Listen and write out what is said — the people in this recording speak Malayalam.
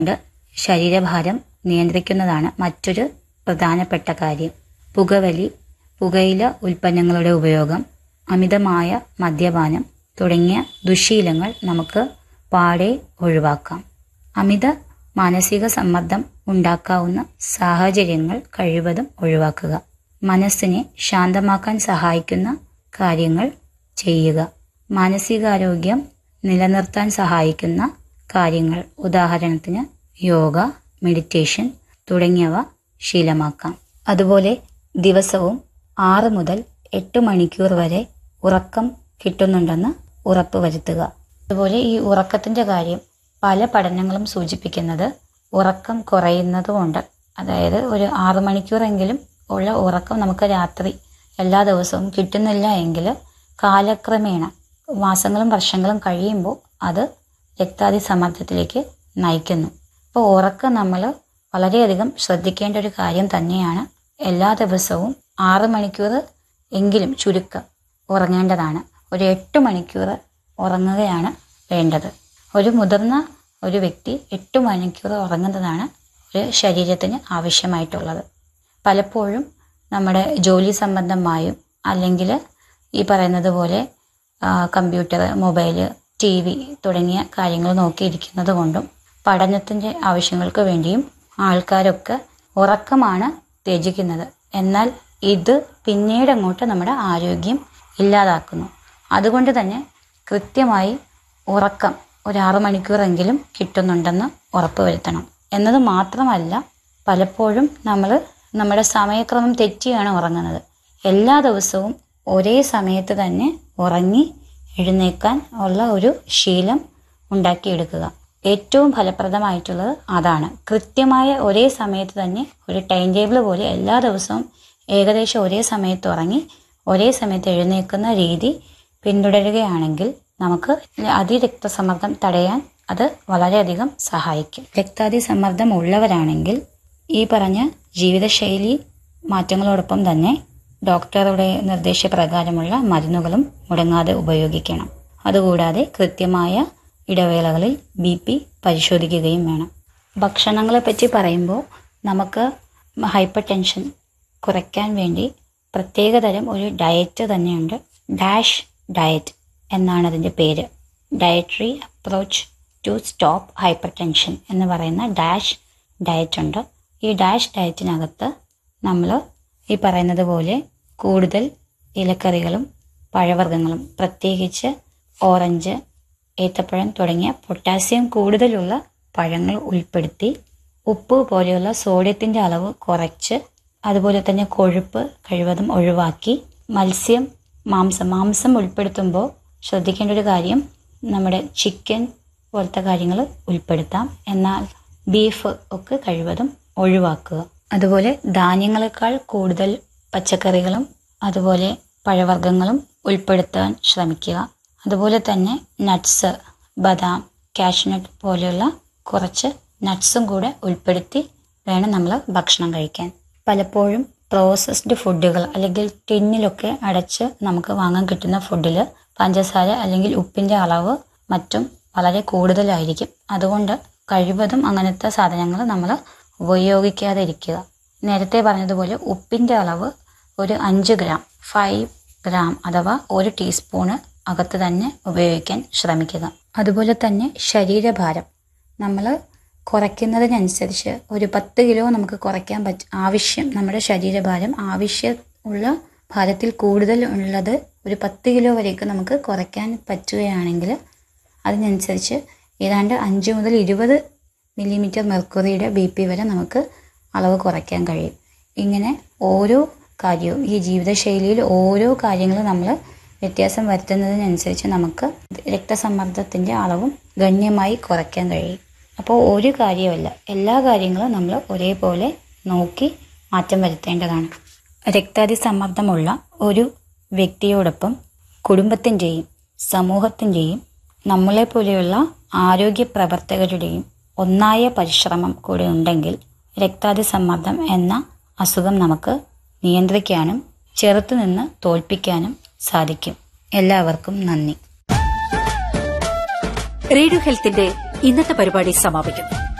കൊണ്ട് ശരീരഭാരം നിയന്ത്രിക്കുന്നതാണ് മറ്റൊരു പ്രധാനപ്പെട്ട കാര്യം പുകവലി പുകയില ഉൽപ്പന്നങ്ങളുടെ ഉപയോഗം അമിതമായ മദ്യപാനം തുടങ്ങിയ ദുശീലങ്ങൾ നമുക്ക് പാടെ ഒഴിവാക്കാം അമിത മാനസിക സമ്മർദ്ദം ഉണ്ടാക്കാവുന്ന സാഹചര്യങ്ങൾ കഴിവതും ഒഴിവാക്കുക മനസ്സിനെ ശാന്തമാക്കാൻ സഹായിക്കുന്ന കാര്യങ്ങൾ ചെയ്യുക മാനസികാരോഗ്യം നിലനിർത്താൻ സഹായിക്കുന്ന കാര്യങ്ങൾ ഉദാഹരണത്തിന് യോഗ മെഡിറ്റേഷൻ തുടങ്ങിയവ ശീലമാക്കാം അതുപോലെ ദിവസവും ആറ് മുതൽ എട്ട് മണിക്കൂർ വരെ ഉറക്കം കിട്ടുന്നുണ്ടെന്ന് ഉറപ്പ് വരുത്തുക അതുപോലെ ഈ ഉറക്കത്തിന്റെ കാര്യം പല പഠനങ്ങളും സൂചിപ്പിക്കുന്നത് ഉറക്കം കുറയുന്നതുകൊണ്ട് അതായത് ഒരു ആറ് മണിക്കൂറെങ്കിലും ഉള്ള ഉറക്കം നമുക്ക് രാത്രി എല്ലാ ദിവസവും കിട്ടുന്നില്ല എങ്കിൽ കാലക്രമേണ മാസങ്ങളും വർഷങ്ങളും കഴിയുമ്പോൾ അത് രക്താതി സമ്മർദ്ദത്തിലേക്ക് നയിക്കുന്നു അപ്പോൾ ഉറക്കം നമ്മൾ വളരെയധികം ശ്രദ്ധിക്കേണ്ട ഒരു കാര്യം തന്നെയാണ് എല്ലാ ദിവസവും ആറ് മണിക്കൂർ എങ്കിലും ചുരുക്കം ഉറങ്ങേണ്ടതാണ് ഒരു എട്ട് മണിക്കൂർ ഉറങ്ങുകയാണ് വേണ്ടത് ഒരു മുതിർന്ന ഒരു വ്യക്തി എട്ട് മണിക്കൂർ ഉറങ്ങുന്നതാണ് ഒരു ശരീരത്തിന് ആവശ്യമായിട്ടുള്ളത് പലപ്പോഴും നമ്മുടെ ജോലി സംബന്ധമായും അല്ലെങ്കിൽ ഈ പറയുന്നത് പോലെ കമ്പ്യൂട്ടർ മൊബൈല് ടി വി തുടങ്ങിയ കാര്യങ്ങൾ നോക്കിയിരിക്കുന്നത് കൊണ്ടും പഠനത്തിൻ്റെ ആവശ്യങ്ങൾക്ക് വേണ്ടിയും ആൾക്കാരൊക്കെ ഉറക്കമാണ് ത്യജിക്കുന്നത് എന്നാൽ ഇത് പിന്നീട് അങ്ങോട്ട് നമ്മുടെ ആരോഗ്യം ഇല്ലാതാക്കുന്നു അതുകൊണ്ട് തന്നെ കൃത്യമായി ഉറക്കം ഒരു ആറു മണിക്കൂറെങ്കിലും കിട്ടുന്നുണ്ടെന്ന് ഉറപ്പുവരുത്തണം എന്നത് മാത്രമല്ല പലപ്പോഴും നമ്മൾ നമ്മുടെ സമയക്രമം തെറ്റിയാണ് ഉറങ്ങുന്നത് എല്ലാ ദിവസവും ഒരേ സമയത്ത് തന്നെ ഉറങ്ങി എഴുന്നേക്കാൻ ഉള്ള ഒരു ശീലം ഉണ്ടാക്കിയെടുക്കുക ഏറ്റവും ഫലപ്രദമായിട്ടുള്ളത് അതാണ് കൃത്യമായ ഒരേ സമയത്ത് തന്നെ ഒരു ടൈം ടേബിൾ പോലെ എല്ലാ ദിവസവും ഏകദേശം ഒരേ സമയത്ത് ഉറങ്ങി ഒരേ സമയത്ത് എഴുന്നേൽക്കുന്ന രീതി പിന്തുടരുകയാണെങ്കിൽ നമുക്ക് അതിരക്തസമ്മർദ്ദം തടയാൻ അത് വളരെയധികം സഹായിക്കും രക്താതി സമ്മർദ്ദം ഉള്ളവരാണെങ്കിൽ ഈ പറഞ്ഞ ജീവിതശൈലി മാറ്റങ്ങളോടൊപ്പം തന്നെ ഡോക്ടറുടെ നിർദ്ദേശപ്രകാരമുള്ള മരുന്നുകളും മുടങ്ങാതെ ഉപയോഗിക്കണം അതുകൂടാതെ കൃത്യമായ ഇടവേളകളിൽ ബി പി പരിശോധിക്കുകയും വേണം ഭക്ഷണങ്ങളെ പറ്റി പറയുമ്പോൾ നമുക്ക് ഹൈപ്പർ ടെൻഷൻ കുറയ്ക്കാൻ വേണ്ടി പ്രത്യേകതരം ഒരു ഡയറ്റ് തന്നെയുണ്ട് ഡാഷ് ഡയറ്റ് എന്നാണ് അതിൻ്റെ പേര് dietary approach to stop hypertension എന്ന് പറയുന്ന ഡാഷ് ഡയറ്റ് ഉണ്ട് ഈ ഡാഷ് ഡയറ്റിനകത്ത് നമ്മൾ ഈ പറയുന്നത് പോലെ കൂടുതൽ ഇലക്കറികളും പഴവർഗ്ഗങ്ങളും പ്രത്യേകിച്ച് ഓറഞ്ച് ഏത്തപ്പഴം തുടങ്ങിയ പൊട്ടാസ്യം കൂടുതലുള്ള പഴങ്ങൾ ഉൾപ്പെടുത്തി ഉപ്പ് പോലെയുള്ള സോഡിയത്തിൻ്റെ അളവ് കുറച്ച് അതുപോലെ തന്നെ കൊഴുപ്പ് കഴിവതും ഒഴിവാക്കി മത്സ്യം മാംസം മാംസം ഉൾപ്പെടുത്തുമ്പോൾ ശ്രദ്ധിക്കേണ്ട ഒരു കാര്യം നമ്മുടെ ചിക്കൻ പോലത്തെ കാര്യങ്ങൾ ഉൾപ്പെടുത്താം എന്നാൽ ബീഫ് ഒക്കെ കഴിവതും ഒഴിവാക്കുക അതുപോലെ ധാന്യങ്ങളെക്കാൾ കൂടുതൽ പച്ചക്കറികളും അതുപോലെ പഴവർഗ്ഗങ്ങളും ഉൾപ്പെടുത്താൻ ശ്രമിക്കുക അതുപോലെ തന്നെ നട്ട്സ് ബദാം കാഷ്നട്ട് പോലെയുള്ള കുറച്ച് നട്ട്സും കൂടെ ഉൾപ്പെടുത്തി വേണം നമ്മൾ ഭക്ഷണം കഴിക്കാൻ പലപ്പോഴും പ്രോസസ്ഡ് ഫുഡുകൾ അല്ലെങ്കിൽ ടിന്നിലൊക്കെ അടച്ച് നമുക്ക് വാങ്ങാൻ കിട്ടുന്ന ഫുഡിൽ പഞ്ചസാര അല്ലെങ്കിൽ ഉപ്പിൻ്റെ അളവ് മറ്റും വളരെ കൂടുതലായിരിക്കും അതുകൊണ്ട് കഴിവതും അങ്ങനത്തെ സാധനങ്ങൾ നമ്മൾ ഉപയോഗിക്കാതെ ഇരിക്കുക നേരത്തെ പറഞ്ഞതുപോലെ ഉപ്പിൻ്റെ അളവ് ഒരു അഞ്ച് ഗ്രാം ഫൈവ് ഗ്രാം അഥവാ ഒരു ടീസ്പൂണ് അകത്ത് തന്നെ ഉപയോഗിക്കാൻ ശ്രമിക്കുക അതുപോലെ തന്നെ ശരീരഭാരം നമ്മൾ കുറയ്ക്കുന്നതിനനുസരിച്ച് ഒരു പത്ത് കിലോ നമുക്ക് കുറയ്ക്കാൻ പറ്റ ആവശ്യം നമ്മുടെ ശരീരഭാരം ആവശ്യം ഉള്ള ഭാരത്തിൽ കൂടുതൽ ഉള്ളത് ഒരു പത്ത് കിലോ വരേക്ക് നമുക്ക് കുറയ്ക്കാൻ പറ്റുകയാണെങ്കിൽ അതിനനുസരിച്ച് ഏതാണ്ട് അഞ്ച് മുതൽ ഇരുപത് മില്ലിമീറ്റർ മെർക്കുറിയുടെ ബി പി വരെ നമുക്ക് അളവ് കുറയ്ക്കാൻ കഴിയും ഇങ്ങനെ ഓരോ കാര്യവും ഈ ജീവിതശൈലിയിൽ ഓരോ കാര്യങ്ങളും നമ്മൾ വ്യത്യാസം വരുത്തുന്നതിനനുസരിച്ച് നമുക്ക് രക്തസമ്മർദ്ദത്തിൻ്റെ അളവും ഗണ്യമായി കുറയ്ക്കാൻ കഴിയും അപ്പോൾ ഒരു കാര്യമല്ല എല്ലാ കാര്യങ്ങളും നമ്മൾ ഒരേപോലെ നോക്കി മാറ്റം വരുത്തേണ്ടതാണ് രക്താതി സമ്മർദ്ദമുള്ള ഒരു വ്യക്തിയോടൊപ്പം കുടുംബത്തിൻ്റെയും സമൂഹത്തിൻ്റെയും നമ്മളെപ്പോലെയുള്ള ആരോഗ്യ പ്രവർത്തകരുടെയും ഒന്നായ പരിശ്രമം കൂടെ ഉണ്ടെങ്കിൽ രക്താതി സമ്മർദ്ദം എന്ന അസുഖം നമുക്ക് നിയന്ത്രിക്കാനും ചെറുത്തുനിന്ന് തോൽപ്പിക്കാനും സാധിക്കും എല്ലാവർക്കും നന്ദി റേഡിയോ ഹെൽത്തിന്റെ ഇന്നത്തെ പരിപാടി സമാപിക്കുന്നു